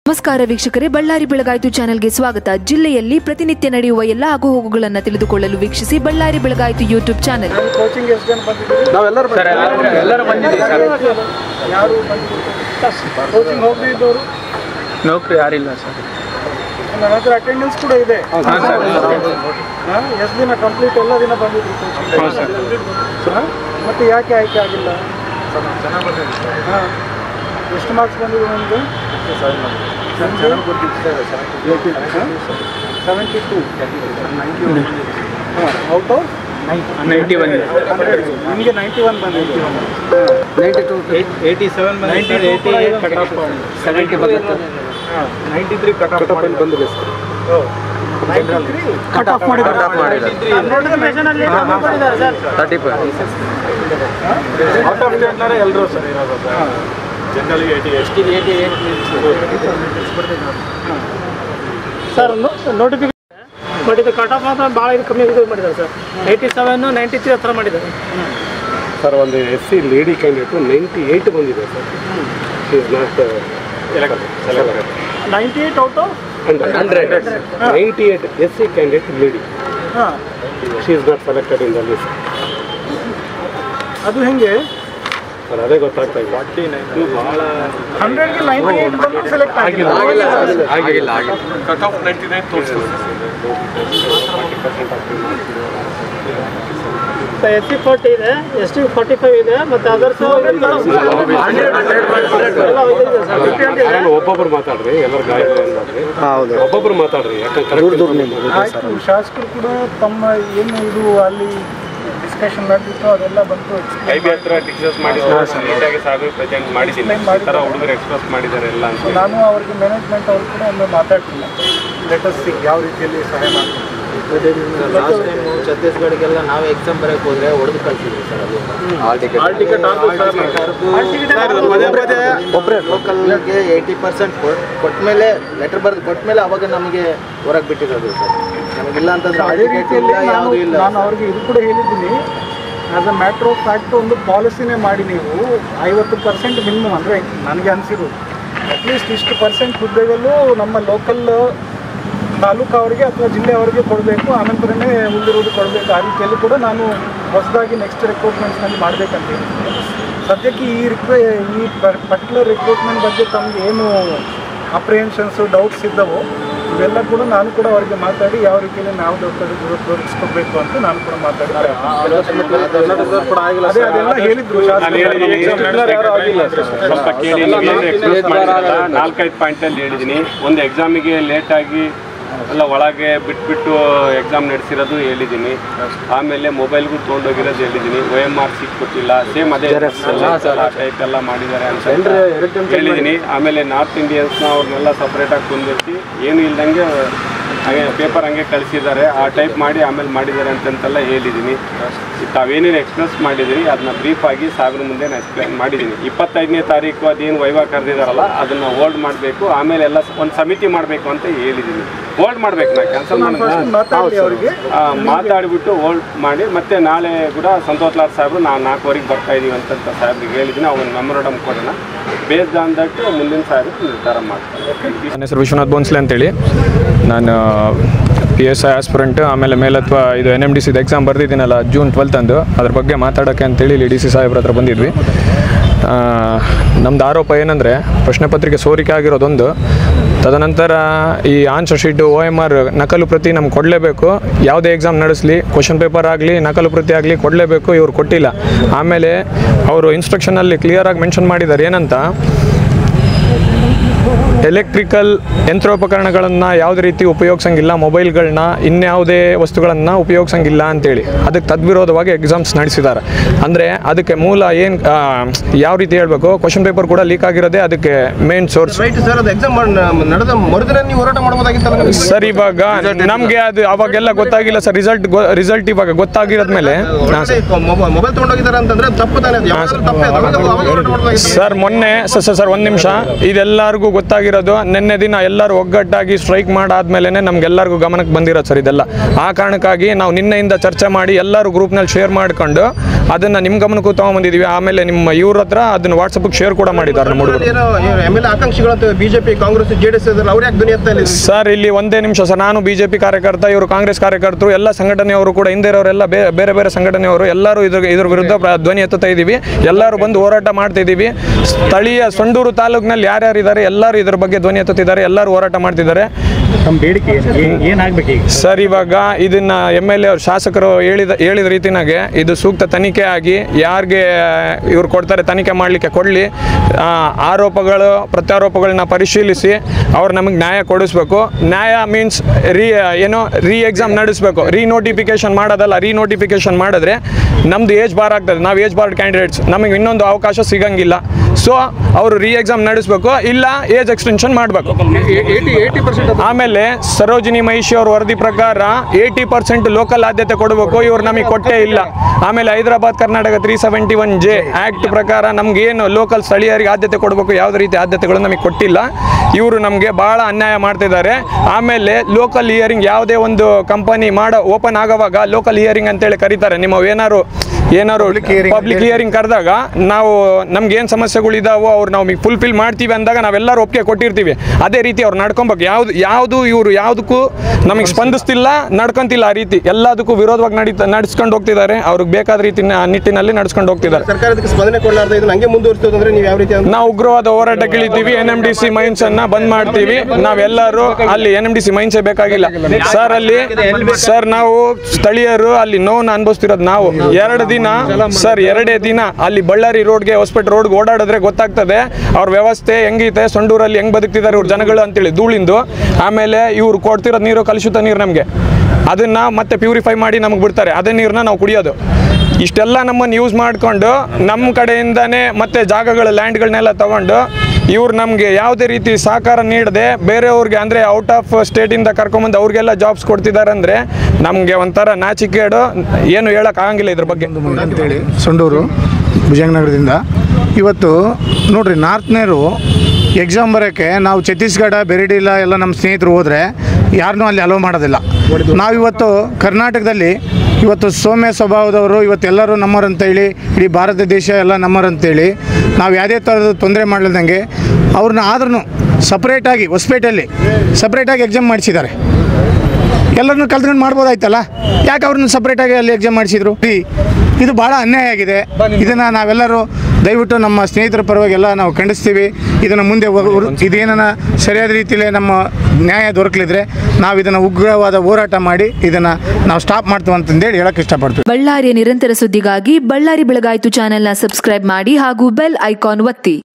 ನಮಸ್ಕಾರ ವೀಕ್ಷಕರೇ ಬಳ್ಳಾರಿ ಬೆಳಗಾಯಿತು ಚಾನೆಲ್ಗೆ ಸ್ವಾಗತ ಜಿಲ್ಲೆಯಲ್ಲಿ ಪ್ರತಿನಿತ್ಯ ನಡೆಯುವ ಎಲ್ಲ ಆಗುಹೋಗುಗಳನ್ನು ತಿಳಿದುಕೊಳ್ಳಲು ವೀಕ್ಷಿಸಿ ಬಳ್ಳಾರಿ ಬೆಳಗಾಯಿತು ಯೂಟ್ಯೂಬ್ ಚಾನೆಲ್ ಕೋಚಿಂಗ್ ಎಷ್ಟು ಜನ ಬಂದಿದ್ದೀರಿ ನಾವೆಲ್ಲರೂ ಸರ್ ಎಲ್ಲರೂ ಬಂದಿದ್ದೀವಿ ಸರ್ ಯಾರು ಬಂದಿದ್ದೀರಿ ಕೋಚಿಂಗ್ ಹೋಗದಿದ್ದವರು ನೌಕರಿ ಯಾರಿಲ್ಲ ಸರ್ ನನ್ನ ಹತ್ರ ಅಟೆಂಡೆನ್ಸ್ ಕೂಡ ಇದೆ ಹಾಂ ಸರ್ ಹಾಂ ಎಷ್ಟು ದಿನ ಕಂಪ್ಲೀಟ್ ಎಲ್ಲ ದಿನ ಬಂದಿದ್ರಿ ಹಾಂ ಸರ್ ಕೋಚಿಂಗ್ ಮತ್ತೆ ಯಾಕೆ ಆಯ್ಕೆ ಆಗಿಲ್ಲ ಹಾಂ ಎಷ್ಟು ಮಾರ್ಕ್ಸ್ ಬಂದಿದೆ ನಿಮಗೆ ಸೆವೆಂಟಿ ಟು ಹಾಂ ಔಟ್ ಆಫ್ ನೈಂಟಿ ಒನ್ ನಿಮಗೆ ನೈಂಟಿ ಒನ್ ಬಂದಿದೆ ninety two eighty seven ninety eighty cut off seventy ಬರುತ್ತೆ ನೈಂಟಿ ತ್ರೀ ಕಟ್ ಆಫ್ ಬಂದಿದೆ ಕಟ್ ಆಫ್ Cut off ಮಾಡಿದ್ದಾರೆ. ತರ್ಟಿ ಫೈವ್ ಔಟ್ ಆಫ್ ಸ್ಟೇಟ್ನಾರೆ ಎಲ್ಲರೂ ಸರ್ ಇರೋದು ಸರ್ ನೋಟಿಫಿಕೇಶನ್ ಬಟ್ ಇದು cut off ಮಾತ್ರ ಭಾಳ ಇದು ಕಮ್ಮಿ ಇದು ಮಾಡಿದ್ದಾರೆ sir eighty seven ninety three ಹತ್ರ ಮಾಡಿದ್ದಾರೆ ಸರ್ ಒಂದು S C lady candidate ninety eight ಬಂದಿದೆ sir she is not ninety eight out of hundred ninety eight S C candidate lady ಹಾಂ she is not selected in the list ಅದು ಹೆಂಗೆ sir ಅದೇ ಗೊತ್ತಾಗ್ತಾ ಇಲ್ಲ ಭಾಳ ಹಂಡ್ರೆಡ್ಗೆ ನೈಂಟಿ ಏಟ್ ಬಂದು ಸೆಲೆಕ್ಟ್ ಆಗಿಲ್ಲ ಆಗಿಲ್ಲ ಆಗಿಲ್ಲ ಎಸ್ ಸಿ ಫೋರ್ಟಿ ಇದೆ ಎಸ್ ಟಿ ಫಾರ್ಟಿ ಫೈವ್ ಇದೆ ಮತ್ತು ಅದರ್ಸ್ ನಾನು ಒಬ್ಬೊಬ್ರು ಮಾತಾಡ್ರಿ ಎಲ್ಲರೂ ಗಾಯತ್ರಿ ಅಂದ್ರಿ ಹೌದು ಒಬ್ಬೊಬ್ರು ಮಾತಾಡ್ರಿ ಯಾಕಂದ್ರೆ ಆಯ್ತು ಶಾಸಕರು ಕೂಡ ತಮ್ಮ ಏನು ಇದು ಅಲ್ಲಿ ಡಿಸ್ಕಷನ್ ನಡೆದಿತ್ತು ಅದೆಲ್ಲ ಬಂತು ಐ ಬಿ ಹತ್ರ ಡಿಸ್ಕಸ್ ಮಾಡಿದ್ರು ನೀಟಾಗಿ ಸಾಗು ಪ್ರೆಸೆಂಟ್ ಮಾಡಿದ್ದೀನಿ ಈ ಥರ ಹುಡುಗರು ಎಕ್ಸ್ಪ್ರೆಸ್ ಮಾಡಿದ್ದಾರೆ ಎಲ್ಲ ಅಂತ ನಾನು ಅವ್ರಿಗೆ ಮ್ಯಾನೇಜ್ಮೆಂಟ್ ಅವ್ರು ಕೂಡ ಒಮ್ಮೆ ಮಾತಾಡ್ತೀನಿ ಲೆಟಸ್ ಯಾವ ರೀತಿಯಲ್ಲಿ ಸಹಾಯ ಮಾಡ್ತೀನಿ ಲಾಸ್ಟ್ ಟೈಮ್ ಛತ್ತೀಸ್ಗಢಗೆಲ್ಲ ನಾವು ಎಕ್ಸಾಮ್ ಬರೆಯಕ್ಕೆ ಹೋದ್ರೆ ಹೊಡೆದು ಕಳ್ಸಿದ್ವಿ ಸರ್ ಅದು ಹಾಲ್ ಟಿಕೆಟ್ ಲೋಕಲ್ಗೆ ಏಯ್ಟಿ ಪರ್ಸೆಂಟ್ ಕೊಟ್ಮೇಲೆ ಲೆಟರ್ ಬರೆದು ಕೊಟ್ಮೇಲೆ ಅವಾಗ ನಮಗೆ ಹೊರಗೆ ಬಿಟ್ಟಿರೋದು ಸರ್ ನಮಗಿಲ್ಲ ಅಂತಂದ್ರೆ ಅದೇ ರೀತಿಯಲ್ಲಿ ನಾನು ಯಾವುದು ಇಲ್ಲ ನಾನು ಅವ್ರಿಗೆ ಇದು ಕೂಡ ಹೇಳಿದ್ದೀನಿ as a matter of fact ಒಂದು ಪಾಲಿಸಿನೇ ಮಾಡಿ ನೀವು ಐವತ್ತು ಪರ್ಸೆಂಟ್ ಮಿನಿಮಮ್ ಅಂದರೆ ನನಗೆ ಅನಿಸಿರೋದು ಅಟ್ಲೀಸ್ಟ್ ಇಷ್ಟು ಪರ್ಸೆಂಟ್ ಹುದ್ದೆಗಳು ನಮ್ಮ ಲೋಕಲ್ ತಾಲೂಕು ಅವರಿಗೆ ಅಥವಾ ಜಿಲ್ಲೆ ಅವರಿಗೆ ಕೊಡಬೇಕು ಆನಂತರನೇ ಉಳಿದಿರೋದು ಕೊಡಬೇಕು ಆ ರೀತಿಯಲ್ಲಿ ಕೂಡ ನಾನು ಹೊಸದಾಗಿ ನೆಕ್ಸ್ಟ್ ರಿಕ್ರೂಟ್ಮೆಂಟ್ಸ್ನಲ್ಲಿ ಮಾಡಬೇಕಂತ ಹೇಳ್ತೀನಿ ಸದ್ಯಕ್ಕೆ ಈ ರಿಕ್ವೆ ಈ ಪರ್ಟಿಕ್ಯುಲರ್ ರಿಕ್ರೂಟ್ಮೆಂಟ್ ಬಗ್ಗೆ ತಮಗೆ ಏನು ಅಪ್ರಿಹೆನ್ಷನ್ಸು ಡೌಟ್ಸ್ ಇದ್ದವು ಇವೆಲ್ಲ ಕೂಡ ನಾನು ಕೂಡ ಅವರಿಗೆ ಮಾತಾಡಿ ಯಾವ ರೀತಿಯಲ್ಲಿ ನಾವು ದೊರಕಿಸ್ಕೋಬೇಕು ಅಂತ ನಾನು ಕೂಡ ಮಾತಾಡಿ ಅದೇ ಅದೆಲ್ಲ ಹೇಳಿದ್ರು ಶಾಸಕರು. ಸ್ವಲ್ಪ ಕೇಳಿ ನೀವೇನು ಎಕ್ಸ್ಪ್ರೆಸ್ ಮಾಡಿದ್ರಲ್ಲ ನಾಲ್ಕೈದು ಪಾಯಿಂಟಲ್ಲಿ ಹೇಳಿದ್ದೀನಿ ಒಂದು ಎಕ್ಸಾಮಿಗೆ ಲೇಟಾಗಿ ಎಲ್ಲ ಒಳಗೆ ಬಿಟ್ಬಿಟ್ಟು ಎಕ್ಸಾಮ್ ನಡೆಸಿರೋದು ಹೇಳಿದ್ದೀನಿ ಆಮೇಲೆ ಮೊಬೈಲ್ಗೂ ತೊಗೊಂಡೋಗಿರೋದು ಹೇಳಿದ್ದೀನಿ ಒ ಎಮ್ ಆರ್ ಸಿಕ್ ಕೊಟ್ಟಿಲ್ಲ ಸೇಮ್ ಅದೇ ಟೈಪ್ ಎಲ್ಲ ಮಾಡಿದ್ದಾರೆ ಅಂತ ಹೇಳಿದ್ದೀನಿ ಆಮೇಲೆ ನಾರ್ತ್ ಇಂಡಿಯನ್ಸ್ನ ಅವ್ರನ್ನೆಲ್ಲ ಸಪ್ರೇಟಾಗಿ ಕುಂದಿರಿಸಿ ಏನು ಇಲ್ದಂಗೆ ಹಾಗೆ ಪೇಪರ್ ಹಂಗೆ ಕಳಿಸಿದ್ದಾರೆ ಆ ಟೈಪ್ ಮಾಡಿ ಆಮೇಲೆ ಮಾಡಿದ್ದಾರೆ ಅಂತಂತೆಲ್ಲ ಹೇಳಿದ್ದೀನಿ ತಾವೇನೇನು ಎಕ್ಸ್ಪ್ರೆಸ್ ಮಾಡಿದಿರಿ ಅದನ್ನ ಬ್ರೀಫ್ ಆಗಿ ಸಾಗರ ಮುಂದೆ ನಾನು ಎಕ್ಸ್ಪ್ಲೇನ್ ಮಾಡಿದ್ದೀನಿ ಇಪ್ಪತ್ತೈದನೇ ತಾರೀಕು ಅದೇನು ವೈವಾ ಕರೆದಿದ್ದಾರಲ್ಲ ಅದನ್ನು ಹೋಲ್ಡ್ ಮಾಡಬೇಕು ಆಮೇಲೆ ಎಲ್ಲ ಒಂದು ಸಮಿತಿ ಮಾಡಬೇಕು ಅಂತ ಹೇಳಿದ್ದೀನಿ ಹೋಲ್ಡ್ ಮಾಡಬೇಕು ನಾ ಕ್ಯಾನ್ಸಲ್ ಫಸ್ಟ್ ಮಾತಾಡಿ ಅವರಿಗೆ ಮಾತಾಡಿಬಿಟ್ಟು ಹೋಲ್ಡ್ ಮಾಡಿ ಮತ್ತೆ ನಾಳೆ ಕೂಡ ಸಂತೋಷ್ ಲಾಲ್ ಸಾಹೇಬರು ನಾವು ನಾಲ್ಕುವರೆಗೆ ಬರ್ತಾ ಇದೀವಿ ಅಂತ ಸಾಹೇಬ್ರಿಗೆ ಹೇಳಿದ್ದೀನಿ ಅವ್ನ ಮೆಮೊರಡಮ್ ಕೊಡೋಣ ಬೇಸ್ಡ್ ಆನ್ ದಟ್ ಮುಂದಿನ ಸಾಹೇಬರು ನಿರ್ಧಾರ ಮಾಡ್ತಾರೆ ನನ್ನ ಹೆಸರು ವಿಶ್ವನಾಥ್ ಬೋನ್ಸ್ಲೆ ಅಂತೇಳಿ ನಾನು ಪಿ ಎಸ್ ಐ ಆಸ್ಪಿರೆಂಟ್ ಆಮೇಲೆ ಮೇಲತ್ವ ಇದು ಎನ್ ಎಮ್ ಡಿ ಸಿದು ಎಕ್ಸಾಮ್ ಬರೆದಿದ್ದೀನಲ್ಲ ಜೂನ್ ಟ್ವೆಲ್ತ್ ಅಂದು ಅದ್ರ ಬಗ್ಗೆ ಮಾತಾಡೋಕ್ಕೆ ಅಂತೇಳಿ ಇಲ್ಲಿ ಡಿ ಸಿ ಸಾಹೇಬ್ರ ಹತ್ರ ಬಂದಿದ್ವಿ ಆ, ನಮ್ದು ಆರೋಪ ಏನಂದರೆ ಪ್ರಶ್ನೆ ಪತ್ರಿಕೆ ಸೋರಿಕೆ ಆಗಿರೋದೊಂದು ತದನಂತರ ಈ answer sheet O M R ನಕಲು ಪ್ರತಿ ನಮ್ಗೆ ಕೊಡಲೇಬೇಕು ಯಾವುದೇ ಎಕ್ಸಾಮ್ ನಡೆಸಲಿ ಕ್ವಶನ್ ಪೇಪರ್ ಆಗಲಿ ನಕಲು ಪ್ರತಿ ಆಗಲಿ ಕೊಡಲೇಬೇಕು ಇವ್ರು ಕೊಟ್ಟಿಲ್ಲ ಆಮೇಲೆ ಅವರು ಇನ್ಸ್ಟ್ರಕ್ಷನಲ್ಲಿ ಕ್ಲಿಯರಾಗಿ ಮೆನ್ಷನ್ ಮಾಡಿದ್ದಾರೆ ಏನಂತ ಎಲೆಕ್ಟ್ರಿಕಲ್ ಯಂತ್ರೋಪಕರಣಗಳನ್ನು ಯಾವುದೇ ರೀತಿ ಉಪಯೋಗಿಸಂಗಿಲ್ಲ ಮೊಬೈಲ್ಗಳನ್ನ ಇನ್ಯಾವುದೇ ವಸ್ತುಗಳನ್ನು ಉಪಯೋಗಿಸಂಗಿಲ್ಲ ಅಂತೇಳಿ ಅದಕ್ಕೆ ತದ್ವಿರೋಧವಾಗಿ ಎಕ್ಸಾಮ್ಸ್ ನಡೆಸಿದ್ದಾರೆ ಅಂದರೆ ಅದಕ್ಕೆ ಮೂಲ ಏನು ಯಾವ ರೀತಿ ಹೇಳಬೇಕು ಕ್ವಶನ್ ಪೇಪರ್ ಕೂಡ ಲೀಕ್ ಆಗಿರೋದೇ ಅದಕ್ಕೆ ಮೇನ್ ಸೋರ್ಸ್ ರೈಟ್ ಸರ್ ಅದು ಎಕ್ಸಾಮ್ ನಡೆದ ಮರುದಿನ ನೀವು ಹೋರಾಟ ಮಾಡ್ಬೋದಾಗಿತ್ತಲ್ಲ ಸರ್ ಇವಾಗ ನಮಗೆ ಅದು ಅವಾಗೆಲ್ಲ ಗೊತ್ತಾಗಿಲ್ಲ ಸರ್ ರಿಸಲ್ಟ್ ರಿಸಲ್ಟ್ ಇವಾಗ ಗೊತ್ತಾಗಿರೋದ್ಮೇಲೆ ಹಾಂ ಸರ್ ಮೊಬೈಲ್ ತೊಗೊಂಡೋಗಿದ್ದಾರೆ ಅಂತಂದ್ರೆ ತಪ್ಪು ತಾನೇ ಅದು ಯಾವ್ದಾದ್ರು ತಪ್ಪೇ ಅದು. ಅವಾಗ ಅವಾಗ ಹೋರಾಟ ಮಾಡ್ಬೋದಾಗಿತ್ತು. ಸರ್ ಮೊನ್ನೆ ಸರ್ ಸರ್ ಒಂದು ನಿಮಿಷ ಇದೆಲ್ಲರಿಗೂ ಗೊತ್ತಾಗಿರೋದು ಬಂದಿರೋದು ನಿನ್ನೆ ದಿನ ಎಲ್ಲರೂ ಒಗ್ಗಟ್ಟಾಗಿ ಸ್ಟ್ರೈಕ್ ಮಾಡಾದ್ಮೇಲೆ ನಮ್ಗೆಲ್ಲರಿಗೂ ಗಮನಕ್ಕೆ ಬಂದಿರೋದು ಸರ್ ಇದೆಲ್ಲ ಆ ಕಾರಣಕ್ಕಾಗಿ ನಾವು ನಿನ್ನೆಯಿಂದ ಚರ್ಚೆ ಮಾಡಿ ಎಲ್ಲರೂ ಗ್ರೂಪ್ನಲ್ಲಿ ಶೇರ್ ಮಾಡ್ಕೊಂಡು ಅದನ್ನು ನಿಮ್ಮ ಗಮನಕ್ಕೂ ತೊಗೊಂಬಂದಿದ್ದೀವಿ ಆಮೇಲೆ ನಿಮ್ಮ ಇವ್ರ ಹತ್ರ ಅದನ್ನು ವಾಟ್ಸಪ್ಗೆ ಶೇರ್ ಕೂಡ ಮಾಡಿದ್ದಾರೆ ನಮ್ಮ ಹುಡುಗರು ಏನೋ ಎಮ್ ಎಲ್ ಎ ಆಕಾಂಕ್ಷಿಗಳಂತ BJP Congress J D S ಅವ್ರು ಯಾಕೆ ಧ್ವನಿ ಎತ್ತಾ ಇಲ್ಲ ಇದಕ್ಕೆ? ಸರ್ ಇಲ್ಲಿ ಒಂದೇ ನಿಮಿಷ ಸರ್ ನಾನು ಬಿಜೆಪಿ ಕಾರ್ಯಕರ್ತ ಇವರು ಕಾಂಗ್ರೆಸ್ ಕಾರ್ಯಕರ್ತರು ಎಲ್ಲ ಸಂಘಟನೆಯವರು ಕೂಡ ಹಿಂದೆ ಇರೋರೆಲ್ಲ ಬೇ- ಬೇರೆ ಬೇರೆ ಸಂಘಟನೆಯವರು ಎಲ್ಲರೂ ಇದ್ರ ಇದ್ರ ವಿರುದ್ಧ ಪ್ರ- ಧ್ವನಿ ಎತ್ತುತ್ತಾ ಇದ್ದೀವಿ ಎಲ್ಲರೂ ಬಂದು ಹೋರಾಟ ಮಾಡ್ತಾ ಇದ್ದೀವಿ ಸ್ಥಳೀಯ ಸೊಂಡೂರು ತಾಲೂಕಿನಲ್ಲಿ ಯಾರ್ಯಾರು ಇದ್ದಾರೆ ಎಲ್ಲರೂ ಇದ್ರ ಬಗ್ಗೆ ಧ್ವನಿ ಎತ್ತುತ್ತಿದ್ದಾರೆ ಎಲ್ಲರೂ ಹೋರಾಟ ಮಾಡ್ತಿದ್ದಾರೆ ನಮ್ಮ ಬೇಡಿಕೆ ಏನಾಗಬೇಕು ಈಗ ಸರ್ ಇವಾಗ ಇದನ್ನ ಎಮ್ ಎಲ್ ಎ ಅವ್ರು ಶಾಸಕರು ಹೇಳಿದ ಹೇಳಿದ ರೀತಿನಾಗೆ ಇದು ಸೂಕ್ತ ತನಿಖೆ ಆಗಿ ಯಾರಿಗೆ ಇವ್ರು ಕೊಡ್ತಾರೆ ತನಿಖೆ ಮಾಡಲಿಕ್ಕೆ ಕೊಡಲಿ ಆರೋಪಗಳು ಪ್ರತ್ಯಾರೋಪಗಳನ್ನ ಪರಿಶೀಲಿಸಿ ಅವ್ರು ನಮಗೆ ನ್ಯಾಯ ಕೊಡಿಸ್ಬೇಕು ನ್ಯಾಯ ಮೀನ್ಸ್ ರೀ ಏನೋ ರೀ ಎಕ್ಸಾಮ್ ನಡೆಸಬೇಕು ರೀ ನೋಟಿಫಿಕೇಶನ್ ಮಾಡೋದಲ್ಲ ರೀ ನೋಟಿಫಿಕೇಶನ್ ಮಾಡಿದ್ರೆ ನಮ್ದು ಏಜ್ ಬಾರ್ ಆಗ್ತದೆ ನಾವು ಏಜ್ ಬಾರ್ ಕ್ಯಾಂಡಿಡೇಟ್ಸ್ ನಮಗೆ ಇನ್ನೊಂದು ಅವಕಾಶ ಸಿಗಂಗಿಲ್ಲ ಸೊ ಅವರು ರೀ ಎಕ್ಸಾಮ್ ನಡೆಸಬೇಕು ಇಲ್ಲ ಏಜ್ ಎಕ್ಸ್ಟೆನ್ಷನ್ ಮಾಡಬೇಕು ಏಯ್ಟಿ ಏಯ್ಟಿ ಪರ್ಸೆಂಟ್ ಆಮೇಲೆ ಸರೋಜಿನಿ ಮಹಿಷಿ ಅವ್ರ ವರದಿ ಪ್ರಕಾರ ಏಯ್ಟಿ ಪರ್ಸೆಂಟ್ ಲೋಕಲ್ ಆದ್ಯತೆ ಕೊಡಬೇಕು ಇವ್ರು ನಮಗೆ ಕೊಟ್ಟೇ ಇಲ್ಲ ಆಮೇಲೆ Hyderabad Karnataka three seventy one J act ಪ್ರಕಾರ ನಮ್ಗೆ ಏನು ಲೋಕಲ್ ಸ್ಥಳೀಯರಿಗೆ ಆದ್ಯತೆ ಕೊಡಬೇಕು ಯಾವುದೇ ರೀತಿ ಆದ್ಯತೆಗಳು ನಮಗೆ ಕೊಟ್ಟಿಲ್ಲ ಇವರು ನಮಗೆ ಭಾಳ ಅನ್ಯಾಯ ಮಾಡ್ತಿದ್ದಾರೆ ಆಮೇಲೆ ಲೋಕಲ್ ಹಿಯರಿಂಗ್ ಯಾವುದೇ ಒಂದು ಕಂಪನಿ ಮಾಡೋ ಓಪನ್ ಆಗೋವಾಗ ಲೋಕಲ್ ಹಿಯರಿಂಗ್ ಅಂತೇಳಿ ಕರೀತಾರೆ ನಿಮ್ಮ ಏನಾರು ಏನಾರು ಪಬ್ಲಿಕ್ ಹಿಯರಿಂಗ್ ಕರೆದಾಗ ನಾವು ನಮ್ಗೆ ಏನು ಸಮಸ್ಯೆಗಳಿದಾವೋ ಅವ್ರು ನಾವು ಫುಲ್ಫಿಲ್ ಮಾಡ್ತೀವಿ ಅಂದಾಗ ನಾವೆಲ್ಲರೂ ಒಪ್ಪಿಗೆ ಕೊಟ್ಟಿರ್ತೀವಿ ಅದೇ ರೀತಿ ಅವ್ರು ನಡ್ಕೊಬೇಕು ಯಾವ್ದು ಯಾವುದು ಇವರು ಯಾವುದಕ್ಕೂ ನಮಗೆ ಸ್ಪಂದಿಸ್ತಿಲ್ಲ ನಡ್ಕೊಂತಿಲ್ಲ ಆ ರೀತಿ ಎಲ್ಲದಕ್ಕೂ ವಿರೋಧವಾಗಿ ನಡೀತಾ ನಡೆಸ್ಕೊಂಡು ಹೋಗ್ತಿದ್ದಾರೆ ಅವ್ರಿಗೆ ಬೇಕಾದ ರೀತಿ ನಿಟ್ಟಿನಲ್ಲಿ ನಡ್ಸ್ಕೊಂಡು ಹೋಗ್ತಿದ್ದಾರೆ ಸರ್ಕಾರದಕ್ಕೆ ಸ್ಪಂದನೆ ಕೊಡಲಾರ್ದ ಇದನ್ನ ಹಂಗೆ ಮುಂದುವರಿಸ್ತದೆ ಅಂದ್ರೆ ನೀವು ಯಾವ ರೀತಿ ಅಂತ ನಾವು ಉಗ್ರವಾದ ಹೋರಾಟ ಇಳಿತೀವಿ N M D C mines ಅನ್ನ ಬಂದ್ ಮಾಡ್ತೀವಿ ನಾವೆಲ್ಲರೂ ಅಲ್ಲಿ ಎನ್ ಎಂ ಡಿ ಸಿ ಮೈನ್ಸೇ ಬೇಕಾಗಿಲ್ಲ ಸರ್ ಅಲ್ಲಿ ಸರ್ ನಾವು ಸ್ಥಳೀಯರು ಅಲ್ಲಿ ನೋವನ್ನು ಅನುಭವಿಸ್ತಿರೋದು ನಾವು ಎರಡು ದಿನ ಸರ್ ಎರಡೇ ದಿನ ಅಲ್ಲಿ ಬಳ್ಳಾರಿ ರೋಡ್ಗೆ ಹೊಸಪೇಟೆ ರೋಡ್ಗೆ ಓಡಾಡಿದ್ರೆ ಗೊತ್ತಾಗ್ತದೆ ಅವ್ರ ವ್ಯವಸ್ಥೆ ಹೆಂಗೈತೆ ಸೊಂಡೂರಲ್ಲಿ ಹೆಂಗ್ ಬದುಕ್ತಿದ್ದಾರೆ ಇವ್ರ ಜನಗಳು ಅಂತೇಳಿ ಧೂಳಿಂದು ಆಮೇಲೆ ಇವ್ರು ಕೊಡ್ತಿರೋದು ನೀರು ಕಲುಷಿತ ನೀರು ನಮಗೆ ಅದನ್ನ ಮತ್ತೆ ಪ್ಯೂರಿಫೈ ಮಾಡಿ ನಮಗೆ ಬಿಡ್ತಾರೆ ಅದೇ ನೀರನ್ನ ನಾವು ಕುಡಿಯೋದು ಇಷ್ಟೆಲ್ಲ ನಮ್ಮನ್ನು ಯೂಸ್ ಮಾಡಿಕೊಂಡು ನಮ್ಮ ಕಡೆಯಿಂದನೇ ಮತ್ತೆ ಜಾಗಗಳ ಲ್ಯಾಂಡ್ಗಳನ್ನೆಲ್ಲ ತಗೊಂಡು ಇವ್ರು ನಮಗೆ ಯಾವುದೇ ರೀತಿ ಸಹಕಾರ ನೀಡದೆ ಬೇರೆಯವ್ರಿಗೆ ಅಂದರೆ ಔಟ್ ಆಫ್ ಸ್ಟೇಟಿಂದ ಕರ್ಕೊಂಬಂದು ಅವ್ರಿಗೆಲ್ಲ ಜಾಬ್ಸ್ ಕೊಡ್ತಿದ್ದಾರೆ ಅಂದರೆ ನಮಗೆ ಒಂಥರ ನಾಚಿಕೇಡು ಏನು ಹೇಳೋಕ್ಕಾಗಂಗಿಲ್ಲ ಇದ್ರ ಬಗ್ಗೆ ಅಂತೇಳಿ ಸೊಂಡೂರು ಭುಜಂಗನಗರದಿಂದ ಇವತ್ತು ನೋಡ್ರಿ ನಾರ್ತ್ನೇರು ಎಕ್ಸಾಮ್ ಬರೋಕ್ಕೆ ನಾವು ಛತ್ತೀಸ್ಗಢ ಬೆರಡಿಲ್ಲ ಎಲ್ಲ ನಮ್ಮ ಸ್ನೇಹಿತರು ಹೋದರೆ ಯಾರನ್ನೂ ಅಲ್ಲಿ ಅಲೋ ಮಾಡೋದಿಲ್ಲ ನಾವಿವತ್ತು ಕರ್ನಾಟಕದಲ್ಲಿ ಇವತ್ತು ಸೌಮ್ಯ ಸ್ವಭಾವದವರು ಇವತ್ತೆಲ್ಲರೂ ನಮ್ಮರಂತೇಳಿ ಇಡೀ ಭಾರತ ದೇಶ ಎಲ್ಲ ನಮ್ಮರಂತೇಳಿ ನಾವು ಯಾವುದೇ ಥರದ ತೊಂದರೆ ಮಾಡಲ್ದಂಗೆ ಅವ್ರನ್ನ ಆದ್ರೂ ಸಪ್ರೇಟಾಗಿ ಹೊಸಪೇಟೆಯಲ್ಲಿ ಸಪ್ರೇಟಾಗಿ ಎಕ್ಸಾಮ್ ಮಾಡಿಸಿದ್ದಾರೆ ಎಲ್ಲರನ್ನೂ ಕಲ್ತ್ಕೊಂಡು ಮಾಡ್ಬೋದಾಯ್ತಲ್ಲ ಯಾಕೆ ಅವ್ರನ್ನ ಸಪ್ರೇಟಾಗಿ ಅಲ್ಲಿ ಎಕ್ಸಾಮ್ ಮಾಡಿಸಿದ್ರು ಇದು ಭಾಳ ಅನ್ಯಾಯ ಆಗಿದೆ ಇದನ್ನು ನಾವೆಲ್ಲರೂ ದಯವಿಟ್ಟು ನಮ್ಮ ಸ್ನೇಹಿತರ ಪರವಾಗಿ ಎಲ್ಲ ನಾವು ಖಂಡಿಸ್ತೀವಿ ಇದನ್ನು ಮುಂದೆ ಒ- ಒ- ಇದೇನ ಸರಿಯಾದ ರೀತಿಯಲ್ಲಿ ನಮ್ಮ ನ್ಯಾಯ ದೊರಕಲಿದ್ರೆ ನಾವು ಇದನ್ನು ಉಗ್ರವಾದ ಹೋರಾಟ ಮಾಡಿ ಇದನ್ನು ನಾವು ಸ್ಟಾಪ್ ಮಾಡ್ತೀವಿ ಅಂತಂದೇಳಿ ಹೇಳಕ್ಕೆ ಇಷ್ಟಪಡ್ತೀವಿ ಬಳ್ಳಾರಿಯ ನಿರಂತರ ಸುದ್ದಿಗಾಗಿ ಬಳ್ಳಾರಿ ಬೆಳಗಾಯಿತು ಚಾನೆಲ್ನ ಸಬ್ಸ್ಕ್ರೈಬ್ ಮಾಡಿ ಹಾಗೂ ಬೆಲ್ ಐಕಾನ್ ಒತ್ತಿ